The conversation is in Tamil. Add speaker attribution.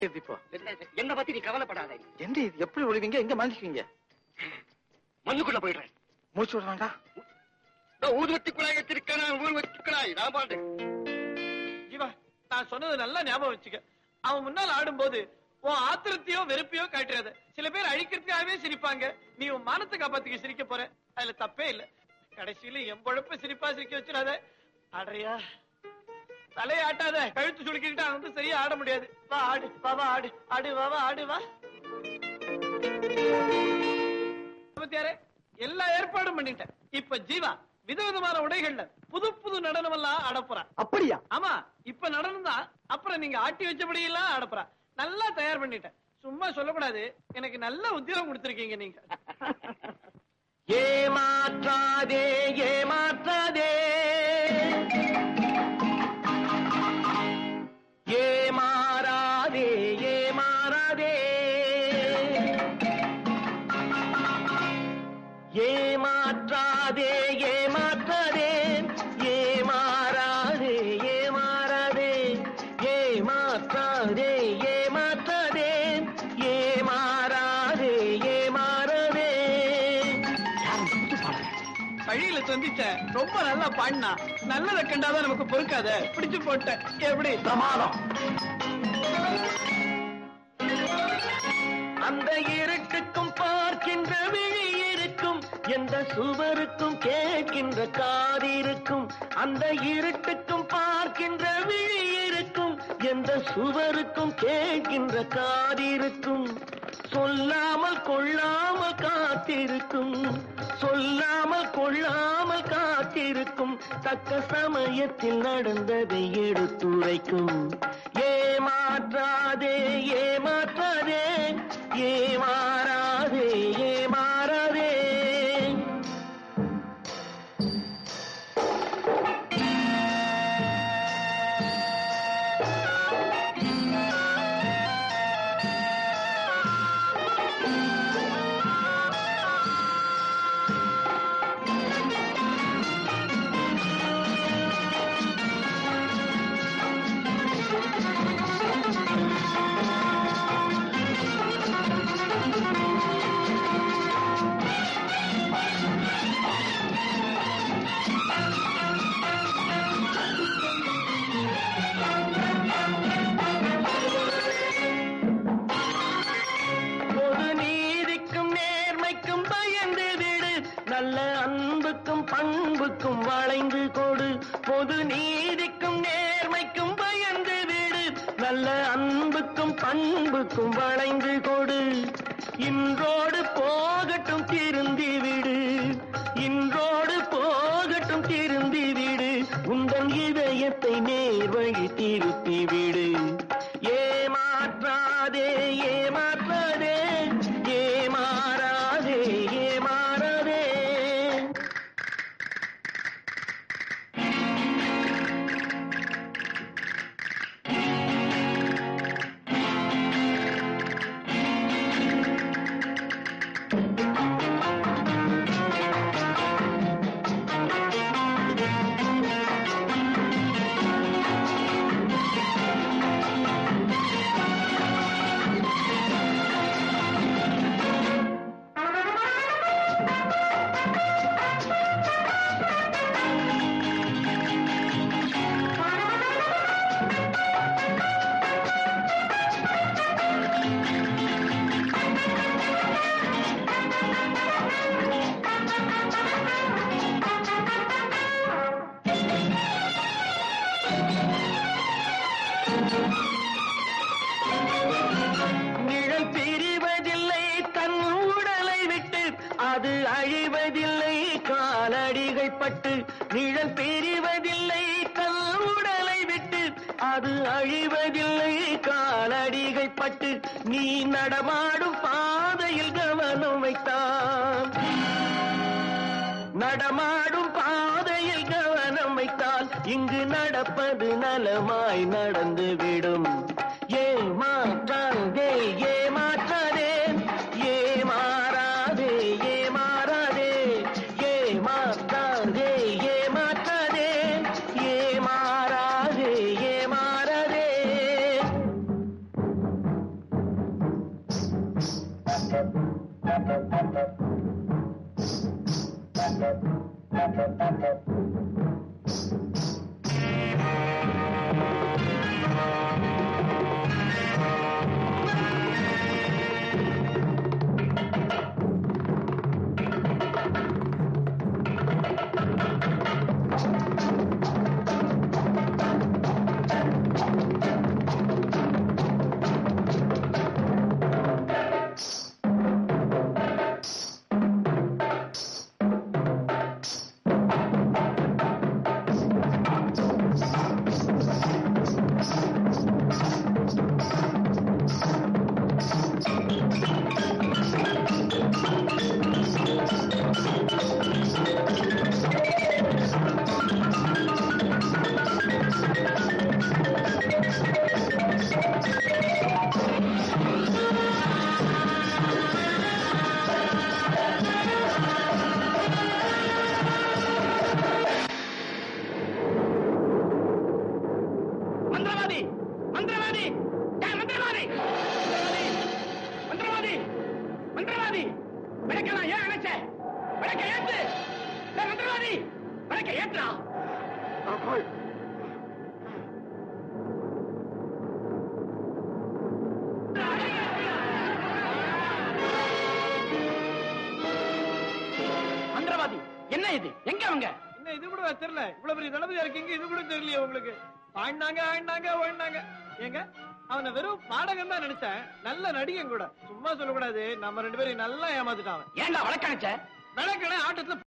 Speaker 1: இது இப்போ
Speaker 2: என்ன பத்தி நீ கவலைப்படாத
Speaker 1: எங்க இது எப்படி ஒளிவீங்க எங்க மாஞ்சிக்குவீங்க
Speaker 2: மண்ணுக்குள்ள போயிடுறேன்
Speaker 1: மூச்சு விடுறாண்டா
Speaker 2: நான் ஊதுவத்தி குழாய் வச்சிருக்கேன் நான் ஊதுவத்தி குழாய் நான் பாட்டு
Speaker 3: ஜீவா நான் சொன்னது நல்லா ஞாபகம் வச்சுக்க அவன் முன்னால் ஆடும்போது உன் ஆத்திரத்தையோ வெறுப்பையோ காட்டுறாத சில பேர் அழிக்கிறதுக்காகவே சிரிப்பாங்க நீ உன் மானத்தை காப்பாத்திக்க சிரிக்க போற அதுல தப்பே இல்ல கடைசியில என் பொழப்ப சிரிப்பா சிரிக்க வச்சிடாத ஆடுறியா தலையை ஆட்டாத கழுத்து சுளுக்கிட்டு அவன் வந்து சரியா ஆட முடியாது வா ஆடு வா வா ஆடு ஆடு வா வா ஆடு வா பத்தியாரே எல்லா ஏற்பாடும் பண்ணிட்டேன் இப்ப ஜீவா விதவிதமான உடைகள்ல புது புது நடனம் எல்லாம் ஆடப்போறான்
Speaker 1: அப்படியா
Speaker 3: ஆமா இப்ப நடனம் தான் அப்புறம் நீங்க ஆட்டி வச்சபடி எல்லாம் ஆடப்போறா நல்லா தயார் பண்ணிட்டேன் சும்மா சொல்லக்கூடாது எனக்கு நல்ல உத்தியோகம் கொடுத்திருக்கீங்க நீங்க
Speaker 2: ஏமாற்றாதே ஏமாற்றாதே ஏமாறாதே ஏமாறாதே ஏமாற்றாதே ஏமாற்றாதே ஏமாறாதே ஏமாறாதே ஏமாற்றாதே ஏமாற்றாதே ஏமாறாதே ஏமாறாதே
Speaker 3: வழியில சந்திச்ச ரொம்ப நல்லா பாடினா நல்லதை கண்டாதான் நமக்கு பொறுக்காத பிடிச்சு போட்டேன் எப்படி
Speaker 1: பிரமாதம்
Speaker 2: அந்த இருட்டுக்கும் பார்க்கின்ற விழி இருக்கும் எந்த சுவருக்கும் கேட்கின்ற காதிருக்கும் அந்த இருட்டுக்கும் பார்க்கின்ற விழி இருக்கும் எந்த சுவருக்கும் கேட்கின்ற காதிருக்கும் சொல்லாமல் கொள்ளாமல் காத்திருக்கும் சொல்லாமல் கொள்ளாமல் காத்திருக்கும் தக்க சமயத்தில் நடந்ததை எடுத்துரைக்கும் ஏமாற்றாதே ஏமாற்றாதே ஏமாறாதே ஏமாறாதே பொது நீதிக்கும் நேர்மைக்கும் பயந்து விடு நல்ல அன்புக்கும் பண்புக்கும் வளைந்து கொடு பொது நீதிக்கும் நேர்மைக்கும் பயந்து விடு நல்ல அன்புக்கும் பண்புக்கும் வளைந்து கொடு இன்றோடு போகட்டும் திருந்தி விடு இன்றோடு போகட்டும் திருந்தி விடு உந்தன் இதயத்தை நேர்வழி திருப்பி விடு ஏமாற்றாதே ஏமாற்றாதே ஏமாறாதே ஏமாறாதே நிழல் பிரிவதில்லை தன் உடலை விட்டு அது அழிவதில்லை காலடிகள் பட்டு நிழல் பிரிவதில்லை தன் உடலை விட்டு அது அழிவதில்லை காலடிகள் பட்டு நீ நடமாடும் பாதையில் கவனம் வைத்தான் நடமாடும் பாதையில் கவனம் வைத்தால் இங்கு நடப்பது நலமாய் நடந்துவிடும் ஏமாற்றாதே ஏமாற்றாதே ஏமாறாதே ஏமாறாதே ஏமாற்றாதே ஏமாற்றாதே ஏமாறாதே ஏமாறாதே
Speaker 3: மந்திரவாதி மந்திரவாதி ஏய், மந்திரவாதி மந்திரவாதி மந்திரவாதி விளக்கலாம் ஏன் அணைச்ச விளக்க ஏத்து ஏய், மந்திரவாதி விளக்க ஏற்றா மந்திரவாதி என்ன இது எங்க அவங்க என்ன இது கூட தெரியல இவ்வளவு பெரிய தளபதியா இருக்கீங்க இது கூட தெரியலையே உங்களுக்கு ஆடினாங்க ஆடினாங்க ஓடினாங்க ஏங்க அவனை வெறும் பாடகம் தான் நினைச்சேன் நல்ல நடிகன் கூட சும்மா சொல்லக்கூடாது நம்ம ரெண்டு பேரும் நல்லா ஏமாத்துட்டான் ஏன்டா வழக்கணிச்ச விளக்கணை ஆட்டத்துல